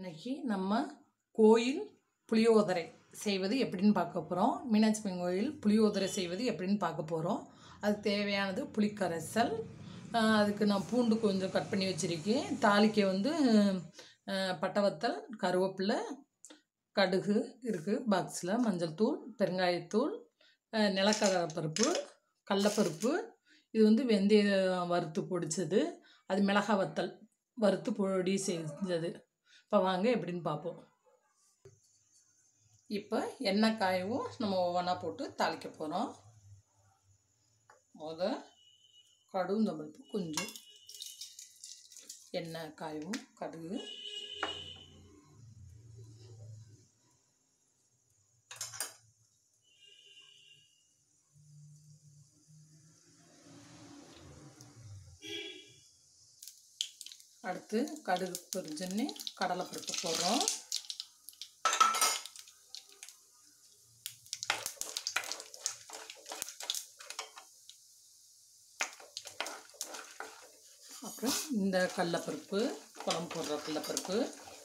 இன்னைக்கு நம்ம கோயில் புளியோதரை செய்வது எப்படின்னு பார்க்க போகிறோம் மீனாட்சி அம்மன் கோயில் புளியோதரை செய்வது எப்படின்னு பார்க்க போகிறோம் அதுக்கு தேவையானது புளிக்கரைசல் ஆஹ் அதுக்கு நான் பூண்டு கொஞ்சம் கட் பண்ணி வச்சுருக்கேன் தாளிக்க வந்து ஆஹ் பட்டை வத்தல் கருவேப்பிலை கடுகு இருக்குது பாக்ஸில் மஞ்சள் தூள் பெருங்காயத்தூள் ஆஹ் நிலக்கடலை பருப்பு கடலப்பருப்பு இது வந்து வெந்தயம் வறுத்து பொடிச்சது அது மிளகா வத்தல் வறுத்து பொடி செஞ்சது இப்போ வாங்க எப்படின்னு பார்ப்போம் இப்போ எண்ணெய் காயவும் நம்ம ஒவ்வொன்றா போட்டு தாளிக்க போகிறோம் முத கடுகு பருப்பு கொஞ்சம் எண்ணெய் காயவும் கடுகு அடுத்து கடுகு பொரிஞ்சோன்னே கடலைப்பருப்பு போடுறோம் அப்புறம் இந்த கடலப்பருப்பு குழம்பு போடுற கடலப்பருப்பு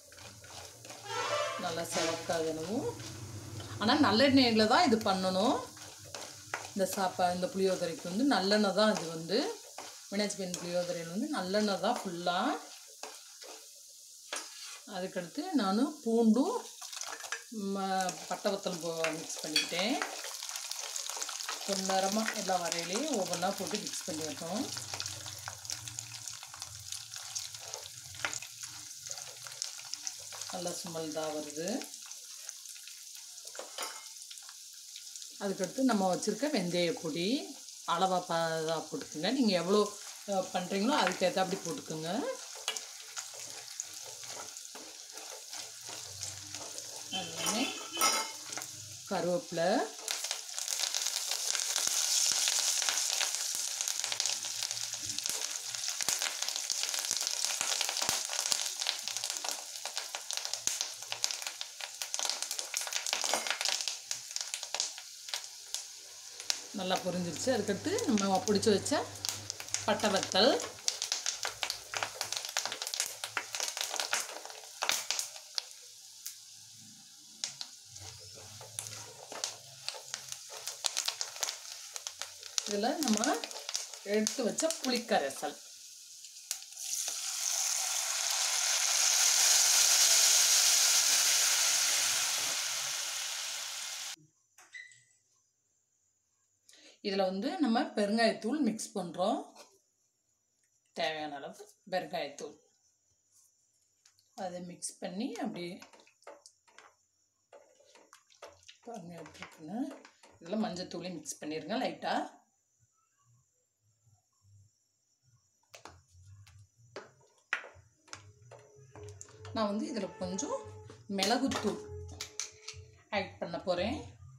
நல்லா செவக்காகணும் ஆனால் நல்லெண்ணெயில் தான் இது பண்ணணும் இந்த சாப்பா இந்த புளியோதரைக்கு வந்து நல்லெண்ணெய் தான் இது வந்து மீனாட்சி பெண் புளியோதரையில் வந்து நல்லெண்ணெய் தான் ஃபுல்லாக அதுக்கடுத்து நான் பூண்டும் ம- பட்டை வத்தல் போ மிக்ஸ் பண்ணிக்கிட்டேன் கொஞ்ச நேரமாக எல்லா வரையிலையும் ஒவ்வொன்றா போட்டு மிக்ஸ் பண்ணி வைக்கணும் நல்லா ஸ்மெல் தான் வருது அதுக்கடுத்து நம்ம வச்சுருக்க வெந்தய பொடி அளவாக பா இதாக போட்டுக்கோங்க நீங்கள் எவ்வளோ பண்ணுறீங்களோ அதுக்கு ஏற்றாப்படி போட்டுக்கோங்க அதுமே கருவேப்பிலை நல்லா பொரிஞ்சிருச்சு அதுக்கடுத்து நம்ம பிடிச்சி வச்ச பட்டை வத்தல் இதில் நம்ம எடுத்து வச்ச புளிக்கரைசல் இதில் வந்து நம்ம பெருங்காயத்தூள் மிக்ஸ் பண்ணுறோம் தேவையான அளவு பெருங்காயத்தூள் அதை மிக்ஸ் பண்ணி அப்படியே பாருங்க எப்படி இருக்குன்னு இதில் மஞ்சத்தூளையும் மிக்ஸ் பண்ணிடுங்க லைட்டாக நான் வந்து இதில் கொஞ்சம் மிளகுத்தூள் ஆட் பண்ண போகிறேன்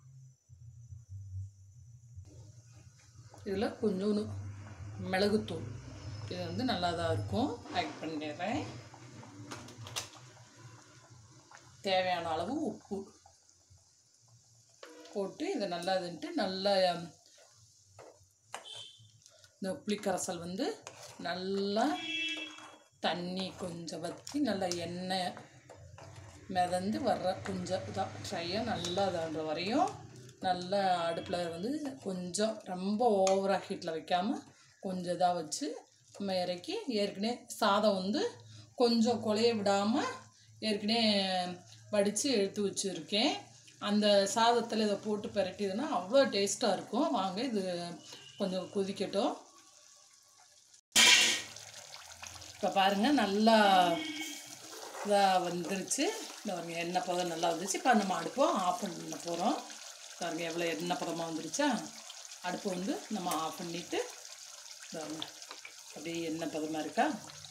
இதில் கொஞ்சோண்டு மிளகுத்தூள் இது வந்து நல்லா தான் இருக்கும் ஆட் பண்ணிடுறேன் தேவையான அளவு உப்பு போட்டு இதை நல்லா இதுன்ட்டு நல்லா ஹம், இந்த புளிக்கரைசல் வந்து நல்லா தண்ணி கொஞ்சம் வற்றி நல்லா எண்ணெய் மிதந்து வர்ற கொஞ்சம் இதாக ட்ரையாக நல்லா இதான்ற வரையும் நல்லா அடுப்பில் வந்து கொஞ்சம் ரொம்ப ஓவராக ஹீட்டில் வைக்காமல் கொஞ்சம் இதாக வச்சு நம்ம இறக்கி ஏற்கனவே சாதம் வந்து கொஞ்சம் குழைய விடாமல் ஏற்கனவே வடித்து எடுத்து வச்சுருக்கேன் அந்த சாதத்தில் இதை போட்டு பிரட்டிதுன்னா அவ்வளோ டேஸ்ட்டாக இருக்கும் வாங்க இது கொஞ்சம் கொதிக்கட்டும் இப்போ பாருங்கள் நல்லா இதாக வந்துருச்சு இந்த பாருங்க எண்ணெய் பதம் நல்லா வந்துருச்சு இப்போ நம்ம அடுப்பை ஆஃப் பண்ண போகிறோம் பாருங்க எவ்வளோ எண்ணெய் பதமாக வந்துருச்சா அடுப்பு வந்து நம்ம ஆஃப் பண்ணிவிட்டு பாருங்க அப்படியே எண்ணெய் பதமாக இருக்கா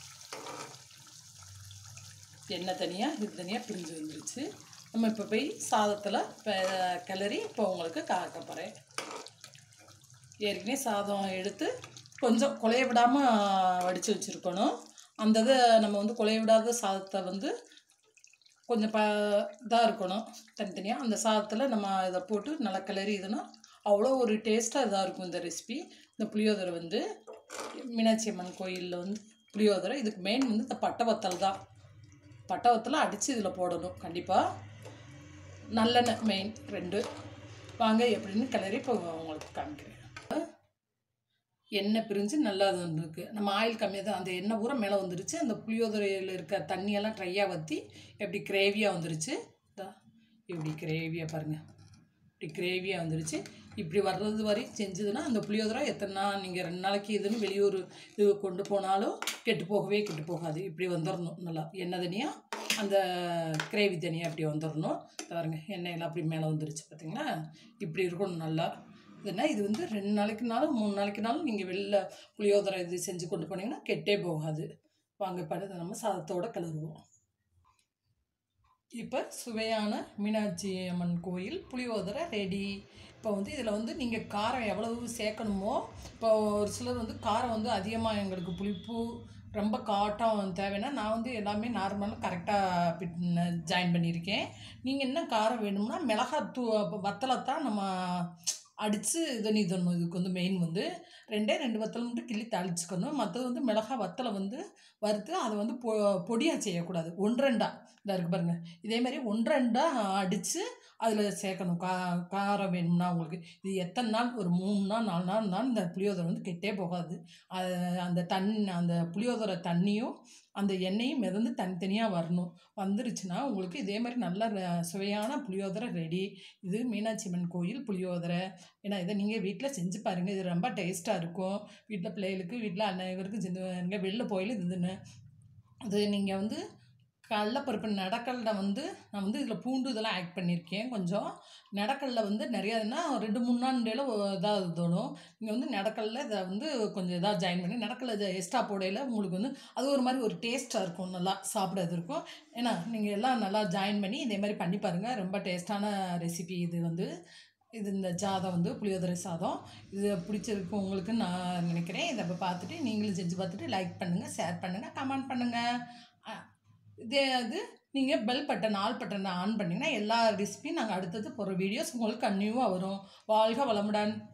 எண்ணெய் தனியாக இது தனியாக பிரிஞ்சு வந்துருச்சு நம்ம இப்போ போய் சாதத்தில் ப- கிளறி இப்போ உங்களுக்கு காக்க போகிறேன் ஏற்கனவே சாதம் எடுத்து கொஞ்சம் குழைய விடாமல் வடித்து வச்சுருக்கணும் அந்த இதை நம்ம வந்து குழைய விடாத சாதத்தை வந்து கொஞ்சம் ப இதாக இருக்கணும் தனித்தனியாக அந்த சாதத்தில் நம்ம இதை போட்டு நல்லா கிளறி இதுனா அவ்வளோ ஒரு டேஸ்ட்டாக இதாக இருக்கும் இந்த ரெசிபி இந்த புளியோதரை வந்து மீனாட்சி அம்மன் கோயிலில் வந்து புளியோதரை இதுக்கு மெயின் வந்து இந்த பட்டை வத்தல் தான் பட்டவத்தில் அடித்து இதில் போடணும் கண்டிப்பாக நல்லெண்ணெய் மெயின் ரெண்டு வாங்க எப்படின்னு கிளறி இப்போ உங்களுக்கு காமிக்கிறேன் எண்ணெய் பிரிஞ்சு நல்லா அது வந்துருக்கு நம்ம ஆயில் கம்மியாக தான் அந்த எண்ணெய் பூரா மேலே வந்துருச்சு அந்த புளியோதரையில் இருக்க தண்ணியெல்லாம் ட்ரையாக வற்றி எப்படி கிரேவியாக வந்துருச்சு இதா இப்படி கிரேவியாக பாருங்கள் இப்படி கிரேவியாக வந்துருச்சு இப்படி வர்றது வரை செஞ்சதுன்னா அந்த புளியோதரை எத்தனை நாள் நீங்கள் ரெண்டு நாளைக்கு இதுன்னு வெளியூர் இது கொண்டு போனாலும் கெட்டு போகவே கெட்டு போகாது இப்படி வந்துடணும் நல்லா எண்ணெய் தனியாக அந்த கிரேவி தனியாக அப்படி வந்துடணும் இதை பாருங்க எண்ணெயெல்லாம் அப்படி மேலே வந்துருச்சு பார்த்தீங்களா இப்படி இருக்கணும் நல்லா இதுனா இது வந்து ரெண்டு நாளைக்குனாலும் மூணு நாளைக்குனாலும் நீங்கள் வெளில புளியோதரை இது செஞ்சு கொண்டு போனீங்கன்னா கெட்டே போகாது வாங்க படுத்து நம்ம சாதத்தோட கிளறுவோம் இப்போ சுவையான மீனாட்சி அம்மன் கோயில் புளியோதரை ரெடி இப்போ வந்து இதில் வந்து நீங்கள் காரம் எவ்வளவு சேர்க்கணுமோ இப்போ ஒரு சிலர் வந்து காரம் வந்து அதிகமாக எங்களுக்கு புளிப்பு ரொம்ப காட்டம் தேவைன்னா நான் வந்து எல்லாமே நார்மலாக கரெக்டாக ஜாயின் பண்ணியிருக்கேன் நீங்கள் என்ன காரம் வேணும்னா மிளகாய் தூ வத்தலை தான் நம்ம அடித்து இதை நீதணும் இதுக்கு வந்து மெயின் வந்து ரெண்டே ரெண்டு வத்தலை மட்டும் கிள்ளி தாளிச்சுக்கணும் மற்றது வந்து மிளகா வத்தலை வந்து வறுத்து அதை வந்து பொ பொடியாக செய்யக்கூடாது ஒன்றரெண்டா இந்த இருக்கு பாருங்க இதே மாதிரி ஒன்றரெண்டா அடித்து அதில் சேர்க்கணும் கா காரம் வேணும்னா உங்களுக்கு இது எத்தனை நாள் ஒரு மூணு நாள் நாலு நாள் இருந்தாலும் இந்த புளியோதரை வந்து கெட்டே போகாது அது அந்த தண் அந்த புளியோதரை தண்ணியும் அந்த எண்ணெயும் மிதந்து தனித்தனியாக வரணும் வந்துருச்சுன்னா உங்களுக்கு இதே மாதிரி நல்ல ர- சுவையான புளியோதரை ரெடி இது மீனாட்சி அம்மன் கோயில் புளியோதரை ஏன்னா இதை நீங்கள் வீட்டில் செஞ்சு பாருங்கள் இது ரொம்ப டேஸ்ட்டாக இருக்கும் வீட்டில் பிள்ளைகளுக்கு வீட்டில் அனைவருக்கும் செஞ்சு பாருங்க வெளில போயில் இதுன்னு அது நீங்கள் வந்து கடலப்பருப்பு நடக்கல்ல வந்து நான் வந்து இதில் பூண்டு இதெல்லாம் ஆட் பண்ணியிருக்கேன் கொஞ்சம் நடக்கல்ல வந்து நிறையாதுன்னா ரெண்டு மூணு நாள் இதாக தோணும் நீங்கள் வந்து நடக்கல்ல இதை வந்து கொஞ்சம் இதாக ஜாயின் பண்ணி நடக்கல்ல இதை எக்ஸ்ட்ரா போடையில் உங்களுக்கு வந்து அது ஒரு மாதிரி ஒரு டேஸ்ட்டாக இருக்கும் நல்லா சாப்பிட்றது இருக்கும் ஏன்னா நீங்கள் எல்லாம் நல்லா ஜாயின் பண்ணி இதே மாதிரி பண்ணி பாருங்கள் ரொம்ப டேஸ்ட்டான ரெசிபி இது வந்து இது இந்த சாதம் வந்து புளியோதரை சாதம் இது பிடிச்சிருக்கு உங்களுக்கு நான் நினைக்கிறேன் இதை இப்போ பார்த்துட்டு நீங்களும் செஞ்சு பார்த்துட்டு லைக் பண்ணுங்கள் ஷேர் பண்ணுங்கள் கமெண்ட் பண்ணுங்கள் இதே அது நீங்கள் பெல் பட்டன் ஆல் பட்டனை ஆன் பண்ணிங்கன்னா எல்லா ரெசிபியும் நாங்கள் அடுத்தது போகிற வீடியோஸ் உங்களுக்கு கன்னியூவாக வரும் வாழ்க வளமுடன்